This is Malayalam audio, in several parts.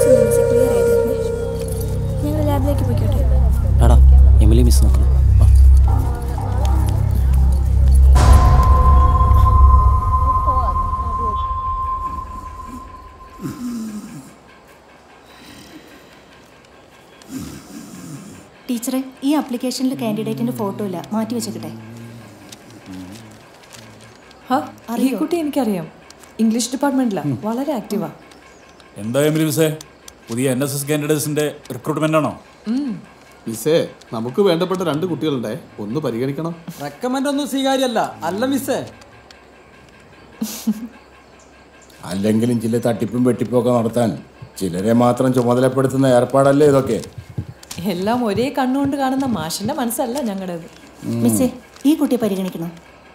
ഡൗട്ട്സ് ഒന്ന് മിസ് ക്ലിയർ ആയി തരണേ ഞങ്ങൾ ലാബിലേക്ക് പോയിക്കോട്ടെ എടാ എമിലി മിസ് നോക്കണം വാ. ടീച്ചറെ ഈ ആപ്ലിക്കേഷനിൽ കാൻഡിഡേറ്റിന്റെ ഫോട്ടോ ഇല്ല മാറ്റി വെച്ചേക്കട്ടെ ഹാ ഈ കുട്ടി എനിക്കറിയാം ഇംഗ്ലീഷ് ഡിപ്പാർട്ട്മെന്റിലാ വളരെ ആക്റ്റീവാ എന്താ എമിലി മിസ്സേ പുതിയ എൻ എസ് എസ് കാൻഡിഡേറ്റ്സിന്റെ റിക്രൂട്ട്മെന്റ് ആണോ മിസ്സേ നമുക്ക് വേണ്ടപ്പെട്ട രണ്ട് കുട്ടികളുണ്ടേ ഒന്ന് പരിഗണിക്കണം റെക്കമെൻഡ് ഒന്നും സ്വീകാര്യമല്ല അല്ല മിസ്സേ അല്ലെങ്കിലും ചില തട്ടിപ്പും വെട്ടിപ്പും ഒക്കെ നടത്താൻ ചിലരെ മാത്രം ചുമതലപ്പെടുത്തുന്ന ഏർപ്പാടല്ലേ ഇതൊക്കെ എല്ലാം ഒരേ കണ്ണുകൊണ്ട് കാണുന്ന മാഷിന്റെ മനസ്സല്ല ഞങ്ങളുടേത് മിസ്സേ ഈ കുട്ടിയെ പരിഗണിക്കണം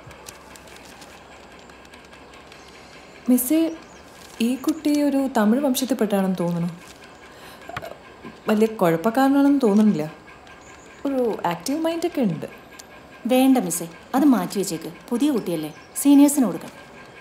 മിസ്സേ ഈ കുട്ടി ഒരു തമിഴ് വംശത്തിൽപ്പെട്ടാണെന്ന് തോന്നുന്നു വലിയ കുഴപ്പക്കാരനാണെന്ന് തോന്നുന്നില്ല ഒരു ആക്റ്റീവ് മൈൻഡൊക്കെ ഉണ്ട് വേണ്ട മിസ്സേ അത് മാറ്റി വെച്ചേക്ക് പുതിയ കുട്ടിയല്ലേ സീനിയേഴ്സിന് കൊടുക്കാം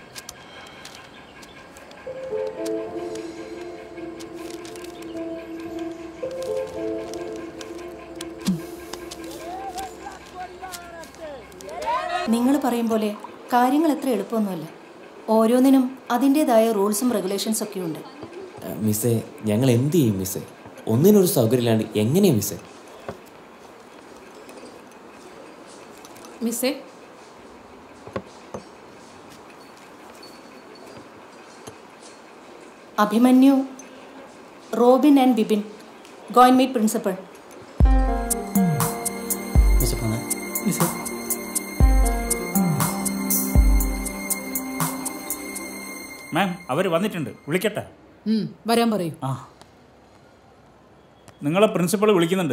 നിങ്ങൾ പറയും പോലെ കാര്യങ്ങൾ എത്ര എളുപ്പമൊന്നുമല്ല ഓരോന്നിനും അതിൻ്റെതായ റൂൾസും റെഗുലേഷൻസ് ഒക്കെ ഉണ്ട് മിസ്സേ ഞങ്ങൾ എന്ത് ചെയ്യും മിസ്സേ ഒന്നിനൊരു സൗകര്യമില്ലാണ്ട് എങ്ങനെയാ മിസ്സേ മിസ്സേ Abhimanyu Robin and Bibin going meet principal മിസ്സേ പോണേ മിസ്സേ മാം അവർ വന്നിട്ടുണ്ട് വിളിക്കട്ടെ ഉം, വരാൻ പറയൂ ആ നിങ്ങളെ പ്രിൻസിപ്പൾ വിളിക്കുന്നുണ്ട്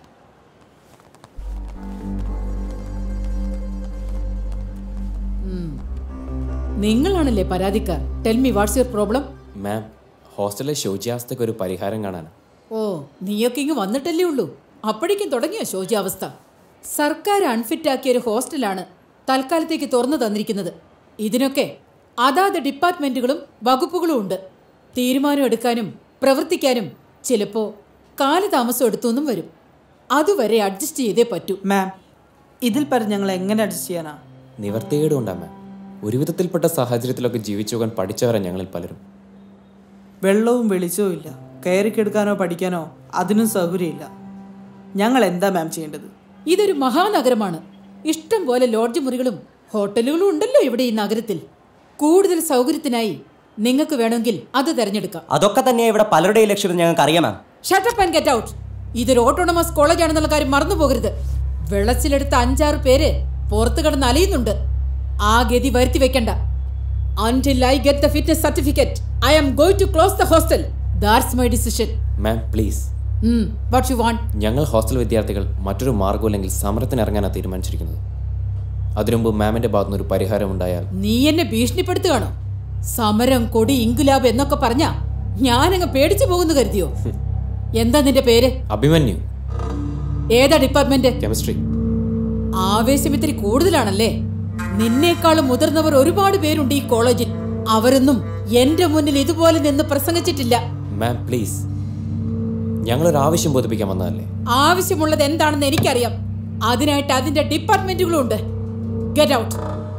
നിങ്ങളാണല്ലേ പരാതിക്കാർ tell me what's your problem ma'am ഹോസ്റ്റലിലെ ശോച്യാവസ്ഥയ്ക്ക് ഒരു പരിഹാരം കാണാനാണ് ഓ നീയൊക്കെ ഇങ്ങ് വന്നിട്ടല്ലേ ഉള്ളൂ അപ്പോഴേക്കും തുടങ്ങിയ ശോച്യാവസ്ഥ സർക്കാർ അൺഫിറ്റാക്കിയ ഒരു ഹോസ്റ്റലാണ് തൽക്കാലത്തേക്ക് തുറന്നു തന്നിരിക്കുന്നത് ഇതിനൊക്കെ അതാത് ഡിപ്പാർട്ട്മെന്റുകളും വകുപ്പുകളും ഉണ്ട് തീരുമാനം എടുക്കാനും പ്രവർത്തിക്കാനും ചിലപ്പോൾ കാലതാമസം എടുത്തൊന്നും വരും അതുവരെ അഡ്ജസ്റ്റ് ചെയ്തേ പറ്റൂ മാം ഇതിൽ പരം ഞങ്ങൾ എങ്ങനെ അഡ്ജസ്റ്റ് ചെയ്യാനാ നിവർത്തികേട് കൊണ്ടാ മാം ഒരുവിധത്തിൽപ്പെട്ട സാഹചര്യത്തിലൊക്കെ ജീവിച്ചു പോകാൻ പഠിച്ചവരാ ഞങ്ങളിൽ പലരും വെള്ളവും വെളിച്ചവും ഇല്ല കയറിക്കെടുക്കാനോ പഠിക്കാനോ അതിനും സൗകര്യമില്ല ഞങ്ങൾ എന്താ മാം ചെയ്യേണ്ടത് ഇതൊരു മഹാനഗരമാണ് ഇഷ്ടം പോലെ ലോഡ്ജ് മുറികളും ഹോട്ടലുകളും ഉണ്ടല്ലോ ഇവിടെ ഈ നഗരത്തിൽ കൂടുതൽ സൗകര്യത്തിനായി നിങ്ങൾക്ക് വേണമെങ്കിൽ അത് തിരഞ്ഞെടുക്കാം അതൊക്കെ തന്നെയാണ് ഇവിടെ പലരുടെയും ലക്ഷ്യം ഞങ്ങൾക്ക് അറിയാം ma'am shut up and get out ഇതൊരു ഓട്ടോണമസ് കോളേജ് ആണെന്നുള്ള കാര്യം മറന്നു പോകരുത് വെള്ളച്ചിലെടുത്ത അഞ്ചാറ് പേര് പുറത്തു കിടന്ന് അലയുന്നുണ്ട് ആ ഗതി വരുത്തി വെക്കണ്ട until I get the fitness certificate I am going to close the hostel that's my decision ma'am please what you want ഞങ്ങൾ ഹോസ്റ്റൽ വിദ്യാർത്ഥികൾ മറ്റൊരു മാർഗമില്ലെങ്കിൽ സമരത്തിന് ഇറങ്ങാനാണ് തീരുമാനിച്ചിരിക്കുന്നത് അതിനുമുമ്പ് മാമിന്റെ ഭാഗത്തുനിന്ന് ഒരു പരിഹാരം ഉണ്ടായാൽ നീ എന്നെ ഭീഷണിപ്പെടുത്തുകയാണോ സമരം കൊടി ഇൻകുലാബ് എന്നൊക്കെ പറഞ്ഞ ഞാനങ്ങ് പേടിച്ചു പോകുന്നു കരുതിയോ എന്താ നിന്റെ പേര് അഭിമന്യു ഏതാ ഡിപ്പാർട്ട്മെന്റ് കെമിസ്ട്രി ആവേശം ഇത്തിരി കൂടുതലാണല്ലേ നിന്നേക്കാളും മുതിർന്നവർ ഒരുപാട് പേരുണ്ട് ഈ കോളേജിൽ അവരൊന്നും എന്റെ മുന്നിൽ ഇതുപോലെ നിന്ന് പ്രസംഗിച്ചിട്ടില്ല മാം പ്ലീസ് ഞങ്ങളൊരു ആവശ്യം ബോധിപ്പിക്കാൻ വന്നതല്ലേ ആവശ്യമുള്ളത് എന്താണെന്ന് എനിക്കറിയാം അതിനായിട്ട് അതിന്റെ ഡിപ്പാർട്ട്മെന്റുകളും ഉണ്ട് ഗെറ്റ് ഔട്ട്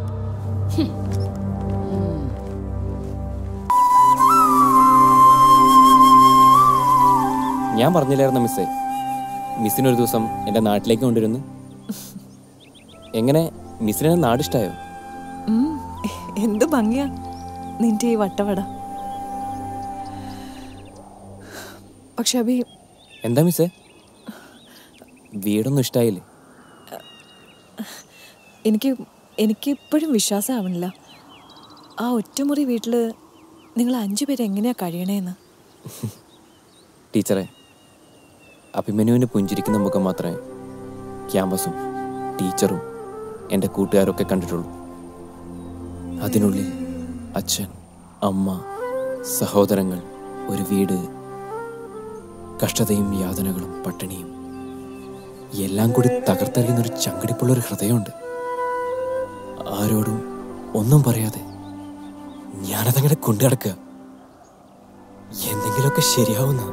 ഞാൻ പറഞ്ഞില്ലായിരുന്നു മിസ്സേ മിസ്സിനൊരു ദിവസം എൻ്റെ നാട്ടിലേക്ക് കൊണ്ടുവരുന്നു എങ്ങനെ മിസ്സിനെ നാടിഷ്ടായോ ഉം, എന്ത് ഭംഗിയാ നിന്റെ ഈ വട്ടവട പക്ഷെ അഭി എന്താ മിസ്സേ വീടൊന്നും ഇഷ്ടായില്ലേ എനിക്ക് എനിക്ക് ഇപ്പോഴും വിശ്വാസമാവണില്ല ആ ഒറ്റമുറി വീട്ടിൽ നിങ്ങൾ അഞ്ചു പേര് എങ്ങനെയാ കഴിയണേന്ന് ടീച്ചറെ അഭിമന്യുവിന് പുഞ്ചിരിക്കുന്ന മുഖം മാത്രമേ ക്യാമ്പസും ടീച്ചറും എൻ്റെ കൂട്ടുകാരൊക്കെ കണ്ടിട്ടുള്ളൂ അതിനുള്ളിൽ അച്ഛൻ അമ്മ സഹോദരങ്ങൾ ഒരു വീട് കഷ്ടതയും യാതനകളും പട്ടിണിയും എല്ലാം കൂടി തകർത്തെറിയുന്ന ഒരു ചങ്കടിപ്പുള്ളൊരു ഹൃദയമുണ്ട് ആരോടും ഒന്നും പറയാതെ ഞാനതങ്ങനെ കൊണ്ടു നടക്കുക എന്തെങ്കിലും എങ്കിലൊക്കെ ശരിയാവുന്ന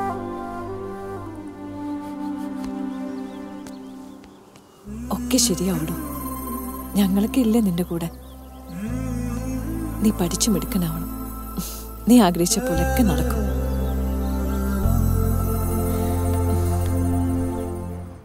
ഒക്കെ ശരിയാവണം ഞങ്ങളൊക്കെ ഇല്ലേ നിന്റെ കൂടെ നീ പഠിച്ചു മിടുക്കനാവണം നീ ആഗ്രഹിച്ച പോലെയൊക്കെ നടക്കും